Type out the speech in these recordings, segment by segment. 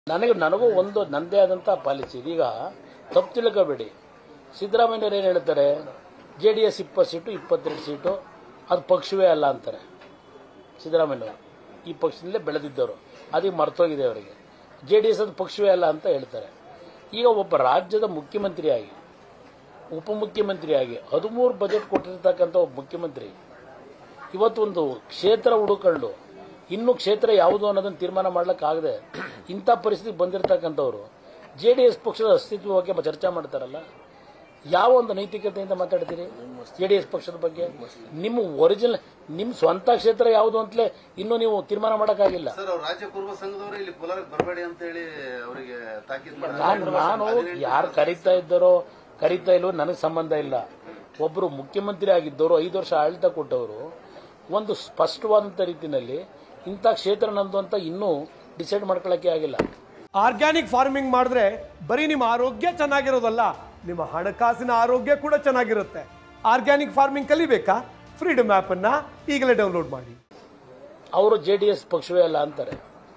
ನನಗೆ ನನಗೂ ಒಂದು ನನ್ನದೇ ಆದಂಥ ಪಾಲಿಸಿ ಇದೀಗ ತಪ್ಪು ತಿಳ್ಕೋಬೇಡಿ ಸಿದ್ದರಾಮಯ್ಯವ್ರು ಏನು ಹೇಳ್ತಾರೆ ಜೆ ಡಿ ಎಸ್ ಇಪ್ಪತ್ತು ಸೀಟು ಇಪ್ಪತ್ತೆರಡು ಸೀಟು ಅದು ಪಕ್ಷವೇ ಅಲ್ಲ ಅಂತಾರೆ ಸಿದ್ದರಾಮಯ್ಯವರು ಈ ಪಕ್ಷದಲ್ಲೇ ಬೆಳೆದಿದ್ದವರು ಅದೀಗ ಮರ್ತೋಗಿದೆ ಅವರಿಗೆ ಜೆ ಡಿ ಎಸ್ ಅದು ಪಕ್ಷವೇ ಅಲ್ಲ ಅಂತ ಹೇಳ್ತಾರೆ ಈಗ ಒಬ್ಬ ರಾಜ್ಯದ ಮುಖ್ಯಮಂತ್ರಿಯಾಗಿ ಉಪಮುಖ್ಯಮಂತ್ರಿಯಾಗಿ ಹದಿಮೂರು ಬಜೆಟ್ ಕೊಟ್ಟಿರ್ತಕ್ಕಂಥ ಒಬ್ಬ ಮುಖ್ಯಮಂತ್ರಿ ಇವತ್ತು ಒಂದು ಕ್ಷೇತ್ರ ಹುಡುಕೊಂಡು ಇನ್ನೂ ಕ್ಷೇತ್ರ ಯಾವುದು ಅನ್ನೋದನ್ನು ತೀರ್ಮಾನ ಮಾಡ್ಲಿಕ್ಕಾಗದೆ ಇಂಥ ಪರಿಸ್ಥಿತಿ ಬಂದಿರತಕ್ಕಂಥವ್ರು ಜೆ ಡಿ ಎಸ್ ಪಕ್ಷದ ಅಸ್ತಿತ್ವ ಬಗ್ಗೆ ಚರ್ಚೆ ಮಾಡ್ತಾರಲ್ಲ ಯಾವ ಒಂದು ನೈತಿಕತೆಯಿಂದ ಮಾತಾಡ್ತೀರಿ ಜೆ ಡಿ ಎಸ್ ಪಕ್ಷದ ಬಗ್ಗೆ ನಿಮ್ಮ ಒರಿಜಿನಲ್ ನಿಮ್ಮ ಸ್ವಂತ ಕ್ಷೇತ್ರ ಯಾವುದು ಅಂತಲೇ ಇನ್ನೂ ನೀವು ತೀರ್ಮಾನ ಮಾಡೋಕ್ಕಾಗಿಲ್ಲ ಸರ್ ಅವ್ರ ರಾಜ್ಯ ಕುರುಬ ಸಂಘದವರು ಇಲ್ಲಿ ಕೋಲಾರಕ್ಕೆ ಬರಬೇಡಿ ಅಂತ ಹೇಳಿ ಅವರಿಗೆ ತಾಕೀತ್ ನಾನು ನಾನು ಯಾರು ಕರೀತಾ ಇದ್ದಾರೋ ಕರೀತಾ ಇಲ್ವೋ ನನಗೆ ಸಂಬಂಧ ಇಲ್ಲ ಒಬ್ಬರು ಮುಖ್ಯಮಂತ್ರಿ ಆಗಿದ್ದವರು ಐದು ವರ್ಷ ಆಡಳಿತ ಕೊಟ್ಟವರು ಒಂದು ಸ್ಪಷ್ಟವಾದಂಥ ರೀತಿಯಲ್ಲಿ ಇಂಥ ಕ್ಷೇತ್ರ ನಂದು ಅಂತ ಇನ್ನೂ ಡಿಸೈಡ್ ಮಾಡ್ಕೊಳ್ಳೋಕ್ಕೆ ಆಗಿಲ್ಲ ಆರ್ಗ್ಯಾನಿಕ್ ಫಾರ್ಮಿಂಗ್ ಮಾಡಿದ್ರೆ ಬರೀ ನಿಮ್ಮ ಆರೋಗ್ಯ ಚೆನ್ನಾಗಿರೋದಲ್ಲ ನಿಮ್ಮ ಹಣಕಾಸಿನ ಆರೋಗ್ಯ ಕೂಡ ಚೆನ್ನಾಗಿರುತ್ತೆ ಆರ್ಗ್ಯಾನಿಕ್ ಫಾರ್ಮಿಂಗ್ ಕಲಿಬೇಕಾ ಫ್ರೀಡಮ್ ಆಪ್ ಅನ್ನ ಈಗಲೇ ಡೌನ್ಲೋಡ್ ಮಾಡಿ ಅವರು ಜೆ ಡಿ ಎಸ್ ಪಕ್ಷವೇ ಅಲ್ಲ ಅಂತಾರೆ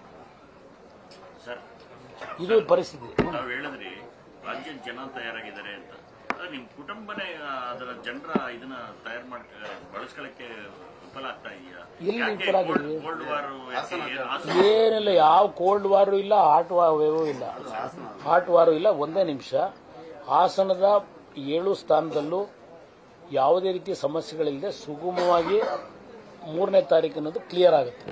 ಸರ್ ಇದು ಪರಿಸ್ಥಿತಿ ತಾವು ಹೇಳಿದ್ರಿ ರಾಜ್ಯದ ಜನ ತಯಾರಾಗಿದ್ದಾರೆ ಅಂತ ಅದೇ ನಿಮ್ ಕುಟುಂಬನೇ ಆ, ಅದರ ಜನರ ಇದನ್ನ ತಯಾರು ಮಾಡ್ ಬಳಸ್ಕೊಳಕ್ಕೆ ವಿಫಲ ಆಗ್ತಾ ಇದೆಯಾ ಎಲ್ಲಿ ವಿಫಲ ಆಗಿದ್ವಿ? ಕೋಲ್ಡ್ ವಾರ್ ಏನಿಲ್ಲ ಯಾವ ಕೋಲ್ಡ್ ವಾರು ಇಲ್ಲ ಹಾಟ್ ವಾರು ಇಲ್ಲ ಹಾಟ್ ವಾರು ಇಲ್ಲ ಒಂದೇ ನಿಮಿಷ ಹಾಸನದ ಏಳು ಸ್ಥಾನದಲ್ಲೂ ಯಾವುದೇ ರೀತಿಯ ಸಮಸ್ಯೆಗಳಿಲ್ಲದೆ ಸುಗಮವಾಗಿ ಮೂರನೇ ತಾರೀಕು ಅನ್ನೋದು ಕ್ಲಿಯರ್ ಆಗುತ್ತೆ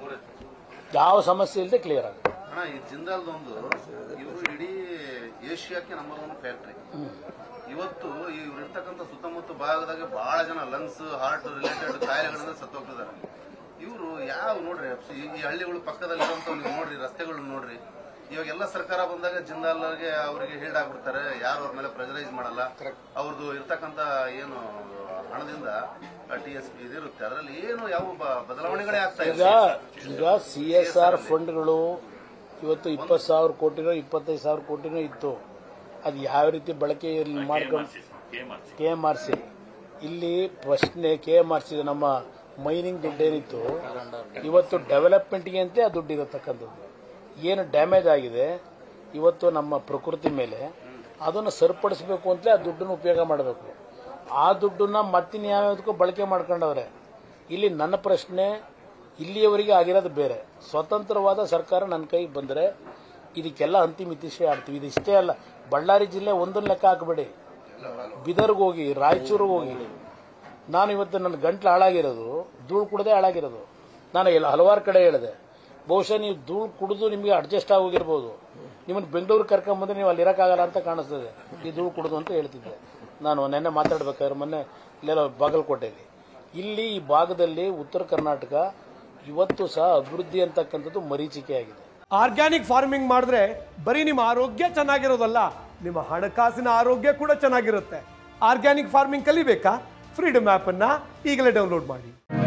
ಯಾವ ಸಮಸ್ಯೆ ಇಲ್ಲದೆ ಕ್ಲಿಯರ್ ಆಗುತ್ತೆ ಅಣ್ಣ ಈ ಜಿಂದಾಲ್ದೊಂದು ಇವರು ಇಡೀ ಏಷ್ಯಾಕ್ಕೆ ನಂಬರ್ ಒನ್ ಫ್ಯಾಕ್ಟ್ರಿ ಇವತ್ತು ಇವ್ರು ಇರ್ತಕ್ಕಂಥ ಸುತ್ತಮುತ್ತ ಭಾಗದಾಗ ಬಹಳ ಜನ ಲಂಗ್ಸ್ ಹಾರ್ಟ್ ರಿಲೇಟೆಡ್ ಕಾಯಿಲೆಗಳಿಂದ ಸತ್ತೋಗ್ತಿದ್ದಾರೆ ಇವರು ಯಾವ ನೋಡ್ರಿ ಈ ಈ ಹಳ್ಳಿಗಳು ಪಕ್ಕದಲ್ಲಿ ಇರುವಂತವ್ ನೀವು ನೋಡ್ರಿ ರಸ್ತೆಗಳು ನೋಡ್ರಿ ಇವಾಗ ಎಲ್ಲ ಸರ್ಕಾರ ಬಂದಾಗ ಜಿಂದಾಲ್ಗೆ ಅವರಿಗೆ ಹೀಲ್ಡ್ ಆಗ್ಬಿಡ್ತಾರೆ ಯಾರು ಅವ್ರ ಮೇಲೆ ಪ್ರೆಷರೈಸ್ ಮಾಡಲ್ಲ ಅವ್ರದ್ದು ಇರ್ತಕ್ಕಂಥ ಏನು ಹಣದಿಂದ ಟಿ ಎಸ್ ಪಿ ಇದಿರುತ್ತೆ ಅದರಲ್ಲಿ ಏನು ಯಾವ ಬ- ಬದಲಾವಣೆಗಳೇ ಆಗ್ತಾ ಈಗ ಇಲ್ಲ ಈಗ ಸಿ ಎಸ್ ಆರ್ ಫಂಡ್ಗಳು ಇವತ್ತು ಇಪ್ಪತ್ತು ಸಾವಿರ ಕೋಟಿನೋ ಇಪ್ಪತ್ತೈದು ಸಾವಿರ ಕೋಟಿನೋ ಇತ್ತು ಅದು ಯಾವ ರೀತಿ ಬಳಕೆ ಮಾಡ್ಕೊಂಡು KMRC K M R C ಇಲ್ಲಿ ಪ್ರಶ್ನೆ ಕೆ ಎಂ ಆರ್ ಸಿ ನಮ್ಮ ಮೈನಿಂಗ್ ದುಡ್ಡು ಏನಿತ್ತು ಇವತ್ತು ಡೆವಲಪ್ಮೆಂಟ್ಗೆ ಅಂತ ಆ ದುಡ್ಡು ಇರತಕ್ಕಂಥದ್ದು ಏನು ಡ್ಯಾಮೇಜ್ ಆಗಿದೆ ಇವತ್ತು ನಮ್ಮ ಪ್ರಕೃತಿ ಮೇಲೆ ಅದನ್ನು ಸರಿಪಡಿಸಬೇಕು ಅಂತಲೇ ಆ ದುಡ್ಡನ್ನು ಉಪಯೋಗ ಮಾಡಬೇಕು ಆ ದುಡ್ಡನ್ನ ಮತ್ತಿನ್ಯಾವ್ಯಾವುದಕ್ಕೂ ಬಳಕೆ ಮಾಡ್ಕೊಂಡವ್ರೆ ಇಲ್ಲಿ ನನ್ನ ಪ್ರಶ್ನೆ ಇಲ್ಲಿಯವರೆಗೆ ಆಗಿರೋದು ಬೇರೆ ಸ್ವತಂತ್ರವಾದ ಸರ್ಕಾರ ನನ್ನ ಕೈಗೆ ಬಂದರೆ ಇದಕ್ಕೆಲ್ಲ ಅಂತಿಮ ಇತಿಶ್ರೇ ಆಡ್ತೀವಿ ಇದಿಷ್ಟೇ ಅಲ್ಲ ಬಳ್ಳಾರಿ ಜಿಲ್ಲೆ ಒಂದೊಂದು ಲೆಕ್ಕ ಹಾಕಬೇಡಿ ಬಿದರ್ಗೆ ಹೋಗಿ ರಾಯಚೂರಿಗೆ ಹೋಗಿ ನಾನು ಇವತ್ತು ನನ್ನ ಗಂಟ್ಲು ಹಾಳಾಗಿರೋದು ಧೂಳು ಕುಡದೆ ಹಾಳಾಗಿರೋದು ನಾನು ಎಲ್ಲ ಹಲವಾರು ಕಡೆ ಹೇಳಿದೆ ಬಹುಶಃ ನೀವು ಧೂಳು ಕುಡಿದು ನಿಮಗೆ ಅಡ್ಜಸ್ಟ್ ಆಗೋಗಿರ್ಬೋದು ನಿಮ್ಮನ್ನು ಬೆಂಗಳೂರು ಕರ್ಕೊಂಬಂದ್ರೆ ನೀವು ಅಲ್ಲಿ ಇರೋಕ್ಕಾಗಲ್ಲ ಅಂತ ಕಾಣಿಸ್ತದೆ ಈ ಧೂಳು ಕುಡಿದು ಅಂತ ಹೇಳ್ತಿದ್ದೆ ನಾನು ನೆನ್ನೆ ಮಾತಾಡ್ಬೇಕಾದ್ರೆ ಮೊನ್ನೆ ಇಲ್ಲೆಲ್ಲ ಬಾಗಲಕೋಟೆಯಲ್ಲಿ ಇಲ್ಲಿ ಈ ಭಾಗದಲ್ಲಿ ಉತ್ತರ ಕರ್ನಾಟಕ ಇವತ್ತು ಸಹ ಅಭಿವೃದ್ಧಿ ಅಂತಕ್ಕಂಥದ್ದು ಮರೀಚಿಕೆ ಆಗಿದೆ ಆರ್ಗ್ಯಾನಿಕ್ ಫಾರ್ಮಿಂಗ್ ಮಾಡಿದ್ರೆ ಬರೀ ನಿಮ್ಮ ಆರೋಗ್ಯ ಚೆನ್ನಾಗಿರೋದಲ್ಲ ನಿಮ್ಮ ಹಣಕಾಸಿನ ಆರೋಗ್ಯ ಕೂಡ ಚೆನ್ನಾಗಿರುತ್ತೆ ಆರ್ಗ್ಯಾನಿಕ್ ಫಾರ್ಮಿಂಗ್ ಕಲಿಬೇಕಾ ಫ್ರೀಡಮ್ ಆಪ್ ಅನ್ನ ಈಗಲೇ ಡೌನ್ಲೋಡ್ ಮಾಡಿ